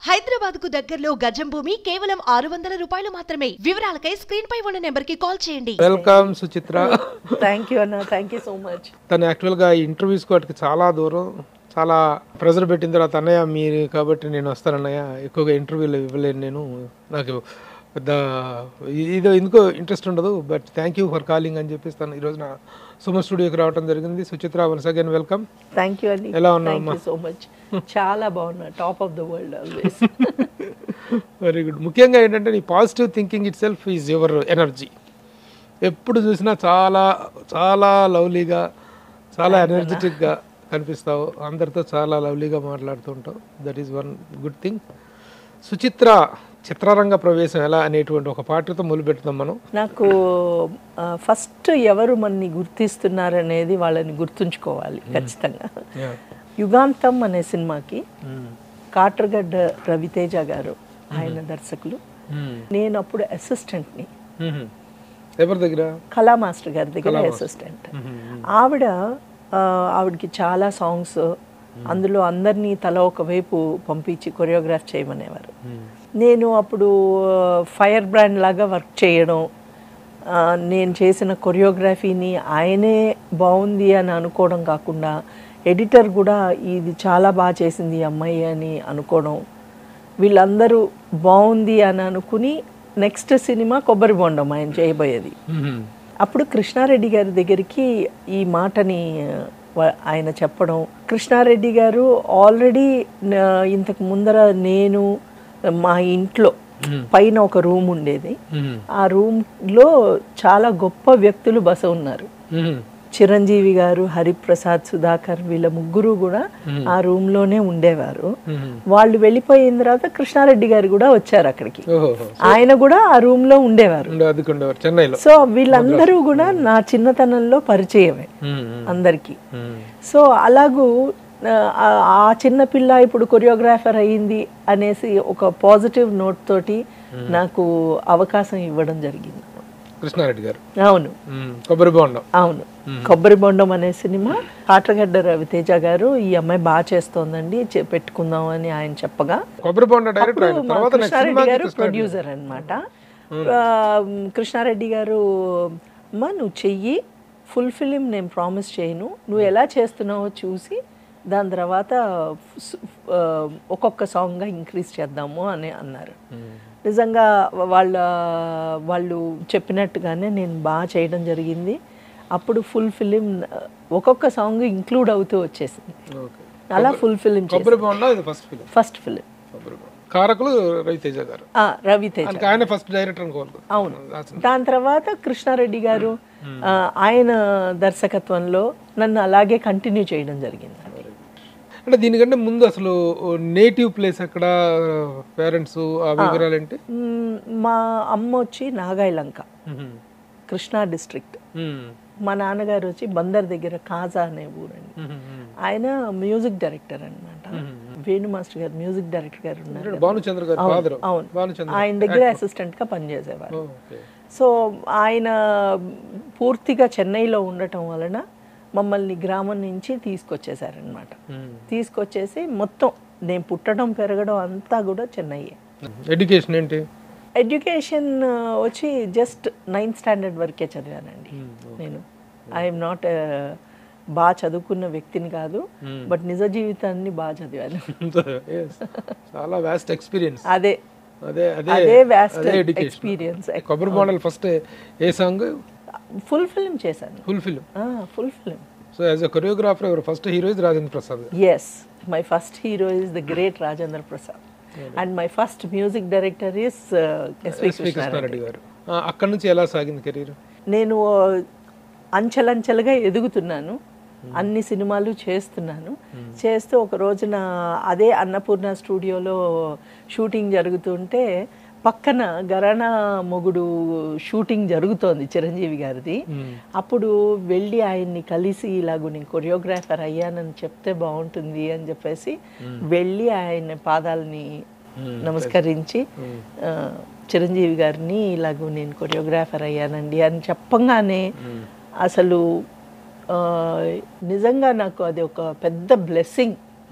హైదరాబాద్ కు దగ్గరలో గజం భూమి కేవలం ఆరు వందల రూపాయలు మాత్రమే వివరాలకై స్క్రీన్ పై ఉన్న నెంబర్ కి కాల్ చేయండి వెల్కమ్ సుచిత్ర థ్యాంక్ యూ అన్న థ్యాంక్ యూ సో మచ్ తను యాక్చువల్గా ఇంటర్వ్యూస్ వాటికి చాలా దూరం చాలా ప్రెజర్ పెట్టిన తర్వాత అన్నయ్య మీరు కాబట్టి నేను వస్తాను అన్నయ్య ఎక్కువగా ఇంటర్వ్యూలు ఇవ్వలేను నేను నాకు పెద్ద ఇదో ఎందుకో ఇంట్రెస్ట్ ఉండదు but thank you for calling అని చెప్పేసి తను ఈరోజు నా సుమ స్టూడియోకి రావడం జరిగింది Suchitra once again welcome thank you అండి ఎలా ఉన్నావు థ్యాంక్ యూ సో మచ్ చాలా బాగున్నా top of the world always very good ముఖ్యంగా ఏంటంటే నీ positive thinking itself is your energy ఎప్పుడు చూసినా చాలా చాలా లవ్లీగా చాలా ఎనర్జెటిక్గా కనిపిస్తావు అందరితో చాలా లవ్లీగా మాట్లాడుతుంటావు that is one good thing Suchitra చిత్రరంగ ప్రవేశం ఎలా అనేటువంటి ఒక పాటతో మొదలుపెడుతున్నాం మనం నాకు ఫస్ట్ ఎవరు మనని గుర్తిస్తున్నారనేది వాళ్ళని గుర్తుంచుకోవాలి ఖచ్చితంగా యుగాంతం అనే సినిమాకి కాట్రగడ్డ రవితేజ గారు ఆయన దర్శకులు నేను అప్పుడు అసిస్టెంట్ని ఎవరి దగ్గర కళా మాస్టర్ గారి దగ్గర అసిస్టెంట్ ఆవిడ ఆ, ఆవిడకి చాలా సాంగ్స్ అందులో అందరినీ తల ఒకవైపు పంపించి కొరియోగ్రాఫ్ చేయమనేవారు నేను అప్పుడు ఫైర్ బ్రాండ్ లాగా వర్క్ చేయడం ఆ, నేను చేసిన కొరియోగ్రఫీని ఆయనే బాగుంది అని అనుకోవడం కాకుండా ఎడిటర్ కూడా ఇది చాలా బాగా చేసింది ఈ అమ్మాయి అని అనుకోవడం వీళ్ళందరూ బాగుంది అని అనుకుని నెక్స్ట్ సినిమా కొబ్బరి బొండం ఆయన చేయబోయేది అప్పుడు కృష్ణారెడ్డి గారి దగ్గరికి ఈ మాటని వ- ఆయన చెప్పడం కృష్ణారెడ్డి గారు ఆల్రెడీ ఇంతకు ముందర నేను మా ఇంట్లో పైన ఒక రూమ్ ఉండేది ఆ రూమ్లో చాలా గొప్ప వ్యక్తులు బస ఉన్నారు చిరంజీవి గారు హరిప్రసాద్ సుధాకర్ వీళ్ళ ముగ్గురు కూడా ఆ రూమ్ లోనే ఉండేవారు వాళ్ళు వెళ్ళిపోయిన తర్వాత కృష్ణారెడ్డి గారు కూడా వచ్చారు అక్కడికి ఓహో ఆయన కూడా ఆ రూమ్ లో ఉండేవారు ఉండే అదుకుండేవారు చెన్నైలో సో వీళ్ళందరూ కూడా నా చిన్నతనంలో పరిచయమే అందరికీ సో అలాగూ ఆ, ఆ చిన్న పిల్ల ఇప్పుడు కొరియోగ్రాఫర్ అయ్యింది అనేసి ఒక పాజిటివ్ నోట్ తోటి నాకు అవకాశం ఇవ్వడం జరిగింది కృష్ణారెడ్డి గారు అవును మ్మ్. కొబ్బరి బొండం అవును కొబ్బరి బొండం అనే సినిమా కాట్రగడ్డ రవితేజ గారు ఈ అమ్మాయి బాగా చేస్తోందండి చే- పెట్టుకుందాం అని ఆయన చెప్పగా కొబ్బరి బొండ డైరెక్టర్ ఆయన అప్పుడు మా తర్వాత నెక్స్ట్ కృష్ణారెడ్డి సినిమాకి గారు ప్రొడ్యూసర్ అనమాట కృష్ణారెడ్డి గారు అమ్మా నువ్వు చెయ్యి ఫుల్ ఫిలిం నేను ప్రామిస్ చేయను నువ్వు ఎలా చేస్తున్నావో చూసి దాని తర్వాత స్- ఆ, ఒక్కొక్క సాంగ్గా ఇంక్రీజ్ చేద్దాము అని అన్నారు నిజంగా వాళ్ళ వాళ్ళు చెప్పినట్టుగానే నేను బాగా చేయడం జరిగింది అప్పుడు ఫుల్ ఫిలిం ఒక్కొక్క సాంగ్ ఇంక్లూడ్ అవుతూ వచ్చేసింది ఓకే అలా ఫుల్ ఫిలిం కొబ్బరి బొండ ఇది ఫస్ట్ ఫిలిం ఫస్ట్ ఫిలిం కొబ్బరి బొండ కారకులు రవితేజ గారు రవితేజ అందుకే ఆయన ఫస్ట్ డైరెక్టర్ అనుకోవాలి అవును దాని తర్వాత కృష్ణారెడ్డి గారు ఆ, ఆయన దర్శకత్వంలో నన్ను అలాగే కంటిన్యూ చేయడం జరిగింది అంటే దీనికంటే ముందు అసలు నేటివ్ ప్లేస్ ఎక్కడ పేరెంట్స్ ఆ వివరాలు ఏంటి మ్, మా అమ్మ వచ్చి నాగాయలంక కృష్ణా డిస్ట్రిక్ట్ మా నాన్నగారు వచ్చి బందర్ దగ్గర కాజా అనే ఊరండి ఆయన మ్యూజిక్ డైరెక్టర్ అన్నమాట వేణు మాస్టర్ గారు మ్యూజిక్ డైరెక్టర్ గారు ఉన్నారు కదా. భానుచంద్ర గారు ఫాదర్ అవును భానుచంద్ర ఆయన దగ్గర అసిస్టెంట్ గా పనిచేసేవారు ఓకే సో ఆయన పూర్తిగా చెన్నైలో ఉండటం వలన మమ్మల్ని గ్రామం నుంచి తీసుకొచ్చేసారనమాట తీసుకొచ్చేసి మొత్తం నేను పుట్టడం పెరగడం అంతా కూడా చెన్నైయే ఎడ్యుకేషన్ ఏంటి ఎడ్యుకేషన్ వచ్చి జస్ట్ నైన్త్ స్టాండర్డ్ వరకే చదివానండి నేను ఐఎమ్ నాట్ బాగా చదువుకున్న వ్యక్తిని కాదు బట్ నిజ జీవితాన్ని బాగా చదివాను Yes. చాలా వ్యాస్ట్ ఎక్స్పీరియన్స్ అదే అదే అదే అదే వ్యాస్ట్ అదే ఎడ్యుకేషన్ ఎక్స్పీరియన్స్ కొబ్బరి బొండల్ first a song full film చేశాను full film full film so as a choreographer ఎవరు first hero is Rajendra Prasad గారు yes my first hero is the great Rajendra Prasad and my first music director is S V S V Krishna Reddy గారు ఆ, అక్కడ నుంచి ఎలా సాగింది career నేను అంచెలంచెలుగా ఎదుగుతున్నాను అన్ని సినిమాలు చేస్తున్నాను చేస్తూ ఒక రోజున అదే అన్నపూర్ణ స్టూడియోలో షూటింగ్ జరుగుతుంటే పక్కన గరానా మొగుడు షూటింగ్ జరుగుతోంది చిరంజీవి గారిది అప్పుడు వెళ్ళి ఆయన్ని కలిసి ఇలాగ నేను కొరియోగ్రాఫర్ అయ్యానని చెప్తే బాగుంటుంది అని చెప్పేసి వెళ్ళి ఆయన పాదాలని నమస్కరించి ఆ, చిరంజీవి గారిని ఇలాగ నేను కొరియోగ్రాఫర్ అయ్యానండి అని చెప్పంగానే అసలు ఆ, నిజంగా నాకు అది ఒక పెద్ద బ్లెస్సింగ్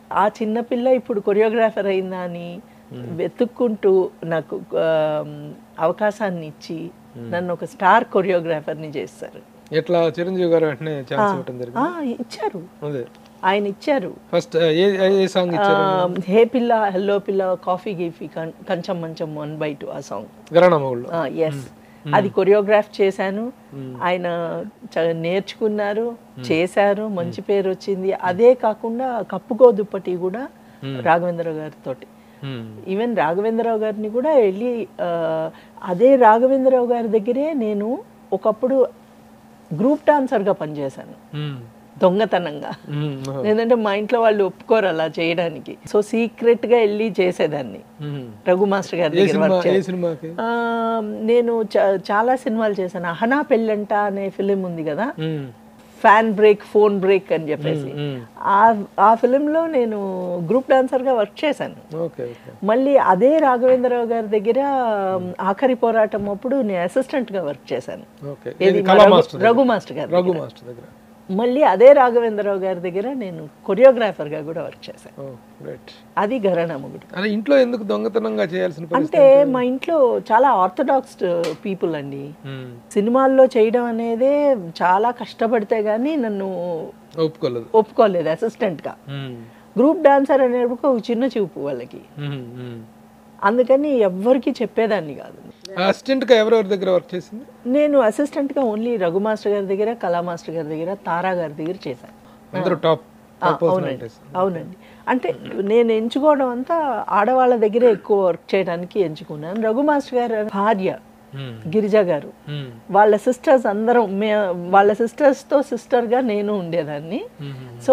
ఆ చిన్న పిల్ల ఇప్పుడు కొరియోగ్రాఫర్ అయిందా అని వెతుక్కుంటూ నాకు ఆ, అవకాశాన్ని ఇచ్చి నన్ను ఒక స్టార్ కొరియోగ్రాఫర్ని చేస్తారు ఎట్లా చిరంజీవి గారు వెంటనే ఛాన్స్ ఇవ్వటం జరిగింది ఆ, ఇచ్చారు అదే ఆయన ఇచ్చారు ఫస్ట్ ఏ ఏ సాంగ్ ఇచ్చారు ఆ, హే పిల్ల హెల్లో పిల్ల కాఫీ గీఫీ కం- కంచం మంచం వన్ బై టూ ఆ సాంగ్ గరణమౌళ్ళు ఎస్ అది కొరియోగ్రాఫ్ చేశాను ఆయన చ- నేర్చుకున్నారు చేశారు మంచి పేరు వచ్చింది అదే కాకుండా కప్పుకో దుప్పటి కూడా రాఘవేంద్రరావు గారితో ఈవెన్ రాఘవేంద్రరావు గారిని కూడా వెళ్ళి ఆ, అదే రాఘవేంద్రరావు గారి దగ్గరే నేను ఒకప్పుడు గ్రూప్ డాన్సర్గా పనిచేశాను దొంగతనంగా లేదంటే మా ఇంట్లో వాళ్ళు ఒప్పుకోరు అలా చేయడానికి సో సీక్రెట్ గా వెళ్ళి చేసేదాన్ని రఘు మాస్టర్ గారి ఏ దగ్గర సినిమా వర్క్ ఏ చే- సినిమాకి ఆ, నేను చ- చాలా సినిమాలు చేశాను అహనా పెళ్ళంట అనే ఫిలిం ఉంది కదా మ్మ్. ఫ్యాన్ బ్రేక్ ఫోన్ బ్రేక్ అని చెప్పేసి మ్మ్. ఆ ఆ ఫిలింలో నేను గ్రూప్ డాన్సర్గా వర్క్ చేశాను ఓకే ఓకే మళ్ళీ అదే రాఘవేంద్రరావు గారి దగ్గర ఆఖరి పోరాటం అప్పుడు నేను assistant గా వర్క్ చేశాను ఓకే ఏది ఇది మా కళా రఘు- మాస్టర్ రఘు మాస్టర్ గారి రఘు దగ్గర. మాస్టర్ దగ్గర మళ్ళీ అదే రాఘవేంద్రరావు గారి దగ్గర నేను కొరియోగ్రాఫర్ గా కూడా వర్క్ చేశాను ఓ రైట్ అది ఘరానమ్మగుడు అదే ఇంట్లో ఎందుకు దొంగతనంగా చేయాల్సిన పరిస్థితి అంటే మా ఇంట్లో చాలా ఆర్థడాక్స్ పీపుల్ అండి మ్మ్. సినిమాల్లో చేయడం అనేదే చాలా కష్టపడితే గానీ నన్ను ఒప్పుకోలేదు ఒప్పుకోలేదు assistant గా మ్మ్. గ్రూప్ డాన్సర్ అనేప్పుడు ఒక చిన్న చూపు వాళ్ళకి మ్మ్. మ్మ్. అందుకని ఎవ్వరికి చెప్పేదాన్ని కాదు అసిస్టెంట్ గా ఎవరెవరి దగ్గర వర్క్ చేసింది నేను assistant గా ఓన్లీ రఘు మాస్టర్ గారి దగ్గర కళా మాస్టర్ గారి దగ్గర తారా గారి దగ్గర చేశాను అందరూ టాప్ ఆ, అవునండి అవునండి అంటే నేను ఎంచుకోవడం అంతా ఆడవాళ్ళ దగ్గరే ఎక్కువ వర్క్ చేయడానికి ఎంచుకున్నాను రఘు మాస్టర్ గారు భార్య గిరిజ గారు వాళ్ళ సిస్టర్స్ అందరం మే వాళ్ళ సిస్టర్స్తో సిస్టర్గా నేను ఉండేదాన్ని సో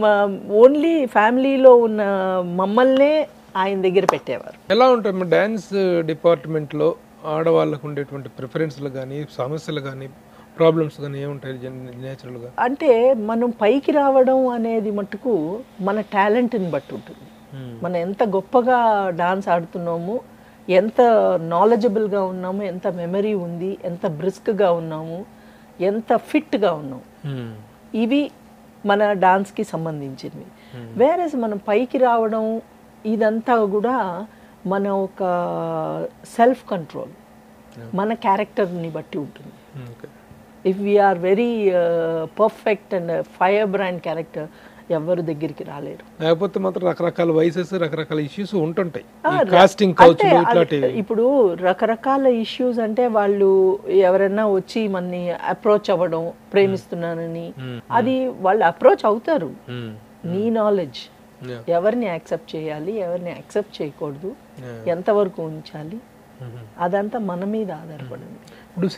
ఓన్లీ ఫ్యామిలీలో ఉన్న మమ్మల్నే ఆయన దగ్గర పెట్టేవారు ఎలా ఉంటాయి డ్యాన్స్ డిపార్ట్మెంట్లో ఆడవాళ్ళకు ఉండేటువంటి ప్రిఫరెన్స్లు కానీ సమస్యలు కానీ ప్రాబ్లమ్స్ కానీ ఏముంటాయి నేచురల్గా అంటే మనం పైకి రావడం అనేది మటుకు మన టాలెంట్ని బట్టి ఉంటుంది మనం ఎంత గొప్పగా డాన్స్ ఆడుతున్నాము ఎంత నాలెడ్జబుల్గా ఉన్నాము ఎంత మెమరీ ఉంది ఎంత బ్రిస్క్గా ఉన్నాము ఎంత ఫిట్గా ఉన్నాము ఇవి మన డాన్స్కి సంబంధించినవి వేరే మనం పైకి రావడం ఇదంతా కూడా మన ఒక సెల్ఫ్ కంట్రోల్ మన క్యారెక్టర్ని బట్టి ఉంటుంది okay if we are very perfect and fire brand character ఎవరు దగ్గరికి రాలేరు లేకపోతే మాత్రం రకరకాల వయసెస్ రకరకాల ఇష్యూస్ ఉంటుంటాయి ఆ, కాస్టింగ్ అంటే కౌచులు అది- ఇట్లాంటివి ఇప్పుడు రకరకాల ఇష్యూస్ అంటే వాళ్ళు ఎవరైనా వచ్చి మనని అప్రోచ్ అవ్వడం ప్రేమిస్తున్నానని అది వాళ్ళు అప్రోచ్ అవుతారు మ్మ్. నీ నాలెడ్జ్ Yeah. ఎవరిని యాక్సెప్ట్ చేయాలి ఎవరిని యాక్సెప్ట్ చేయకూడదు Yeah. ఎంతవరకు ఉంచాలి మ్మ్. అదంతా మన మీద ఆధారపడింది ఇప్పుడు